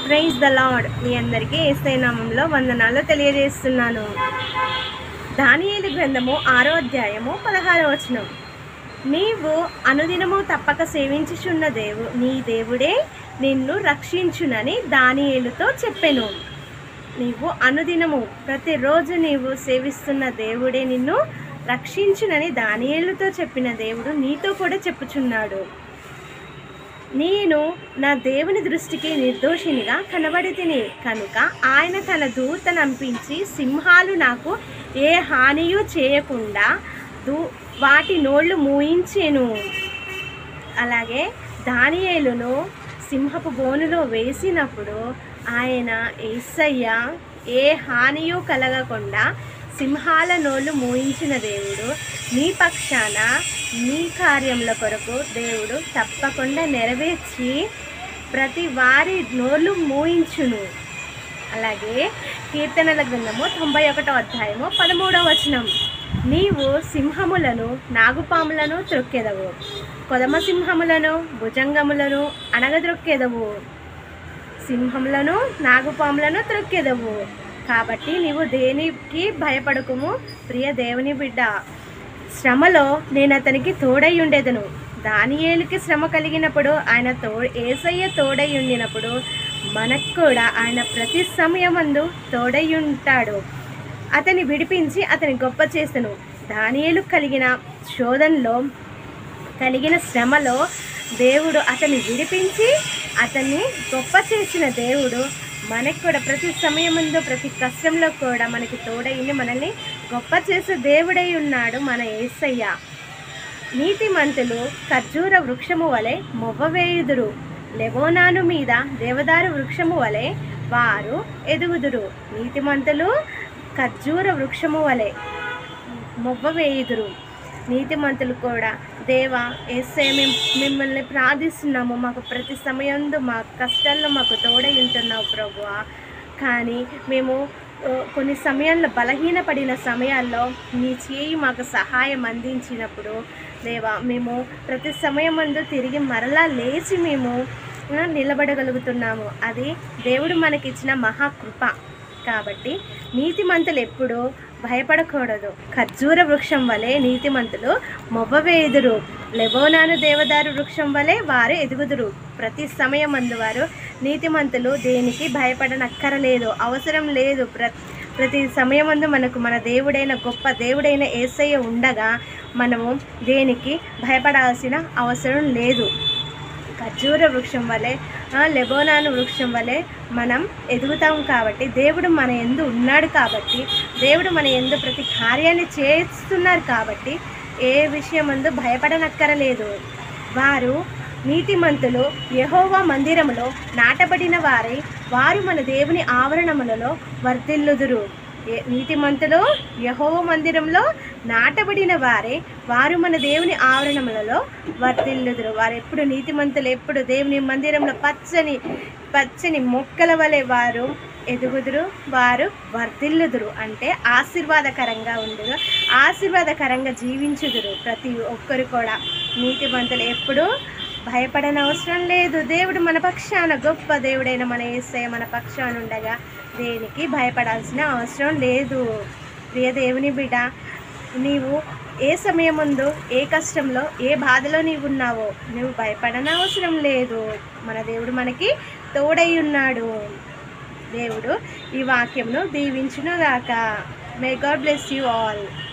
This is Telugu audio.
ప్రైజ్ ద లార్డ్ మీ అందరికీ ఏసై నామంలో వందనాలు తెలియజేస్తున్నాను దానియేలు గ్రంథము ఆరో అధ్యాయము పదహారో వచనం నీవు అనుదినము తప్పక సేవించుచున్న దేవు నీ దేవుడే నిన్ను రక్షించునని దానియేలుతో చెప్పెను నీవు అనుదినము ప్రతిరోజు నీవు సేవిస్తున్న దేవుడే నిన్ను రక్షించునని దానియేలుతో చెప్పిన దేవుడు నీతో కూడా చెప్పుచున్నాడు నేను నా దేవుని దృష్టికి నిర్దోషినిగా కనబడి తిని కనుక ఆయన తన దూతను పంపించి సింహాలు నాకు ఏ హానియు చేయకుండా దూ వాటి నోళ్ళు మూయించెను అలాగే దానియేలును సింహపు బోనులో వేసినప్పుడు ఆయన ఏసయ్య ఏ హానియు కలగకుండా సింహాల నోళ్ళు మూయించిన దేవుడు నీ పక్షాన నీ కార్యముల కొరకు దేవుడు తప్పకుండా నెరవేర్చి ప్రతి వారి నోళ్ళు మూయించును అలాగే కీర్తనల గ్రంథము తొంభై ఒకటో అధ్యాయము పదమూడవ వచనం నీవు సింహములను నాగుపాములను త్రొక్కెదవు కొదమ సింహములను భుజంగములను అనగద్రొక్కెదవు సింహములను నాగుపాములను త్రొక్కెదవు కాబట్టి నీవు దేనికి భయపడకుము ప్రియ దేవుని బిడ్డ శ్రమలో నేను అతనికి తోడై ఉండేదను దానియేలుకి శ్రమ కలిగినప్పుడు ఆయన తో ఏసయ్య తోడై ఉండినప్పుడు మనకు కూడా ఆయన ప్రతి సమయమందు తోడై ఉంటాడు అతని విడిపించి అతని గొప్ప చేసెను దానియేలు కలిగిన శోధనలో కలిగిన శ్రమలో దేవుడు అతన్ని విడిపించి అతన్ని గొప్ప చేసిన దేవుడు మనకు కూడా ప్రతి సమయముందు ప్రతి కష్టంలో కూడా మనకి తోడైంది మనల్ని గొప్ప చేసే దేవుడై ఉన్నాడు మన ఏసయ్య నీతిమంతులు ఖర్జూర వృక్షము వలె మొవ్వవేయుదురు లెబోనాను మీద దేవదారు వృక్షము వలె వారు ఎదుగుదురు నీతిమంతులు ఖర్జూర వృక్షము వలె మొవ్వవేయుదురు నీతిమంతులు కూడా దేవా ఏసే మేము మిమ్మల్ని ప్రార్థిస్తున్నాము మాకు ప్రతి సమయంలో మా కష్టాల్లో మాకు తోడై ఉంటున్నావు ప్రభువా కానీ మేము ఆ, కొన్ని సమయాల్లో బలహీనపడిన సమయాల్లో నీ చేయి మాకు సహాయం అందించినప్పుడు దేవా మేము ప్రతి సమయమందు తిరిగి మరలా లేచి మేము ఆ, నిలబడగలుగుతున్నాము అది దేవుడు మనకిచ్చిన మహాకృప కాబట్టి నీతిమంతులు ఎప్పుడూ భయపడకూడదు ఖర్జూర వృక్షం వలె నీతిమంతులు మొవ్వవేయుదురు లెబోనాను దేవదారు వృక్షం వలె వారు ఎదుగుదురు ప్రతి సమయం వారు నీతిమంతులు దేనికి భయపడనక్కరలేదు అవసరం లేదు ప్ర ప్రతి సమయమందు మనకు మన దేవుడైన గొప్ప దేవుడైన ఏసయ్య ఉండగా మనము దేనికి భయపడాల్సిన అవసరం లేదు ఖర్జూర వృక్షం వలె ఆ, లెబోనాను వృక్షం వలె మనం ఎదుగుతాం కాబట్టి దేవుడు మన ఎందు ఉన్నాడు కాబట్టి దేవుడు మన ఎందు ప్రతి కార్యాన్ని చేస్తున్నారు కాబట్టి ఏ విషయమందు భయపడనక్కరలేదు వారు నీతిమంతులు యెహోవా మందిరములో నాటబడిన వారై వారు మన దేవుని ఆవరణములలో వర్ధిల్లుదురు ఏ- నీతిమంతులు యహోవ మందిరంలో నాటబడిన వారే వారు మన దేవుని ఆవరణములలో వర్ధిల్లుదురు వారు ఎప్పుడు నీతిమంతులు ఎప్పుడు దేవుని మందిరంలో పచ్చని పచ్చని మొక్కల వలె వారు ఎదుగుదురు వారు వర్ధిల్లుదురు అంటే ఆశీర్వాదకరంగా ఉండురు ఆశీర్వాదకరంగా జీవించుదురు ప్రతి ఒక్కరు కూడా నీతిమంతులు ఎప్పుడు భయపడనవసరం లేదు దేవుడు మన పక్షాన గొప్ప దేవుడైన మన ఏసయ్య మన పక్షాన ఉండగా దేనికి భయపడాల్సిన అవసరం లేదు ప్రియ దేవుని బిడ్డ నీవు ఏ సమయం ముందు ఏ కష్టంలో ఏ బాధలో నీవు ఉన్నావో నువ్వు భయపడనవసరం లేదు మన దేవుడు మనకి తోడై ఉన్నాడు దేవుడు ఈ వాక్యంను దీవించునుగాక may God bless you all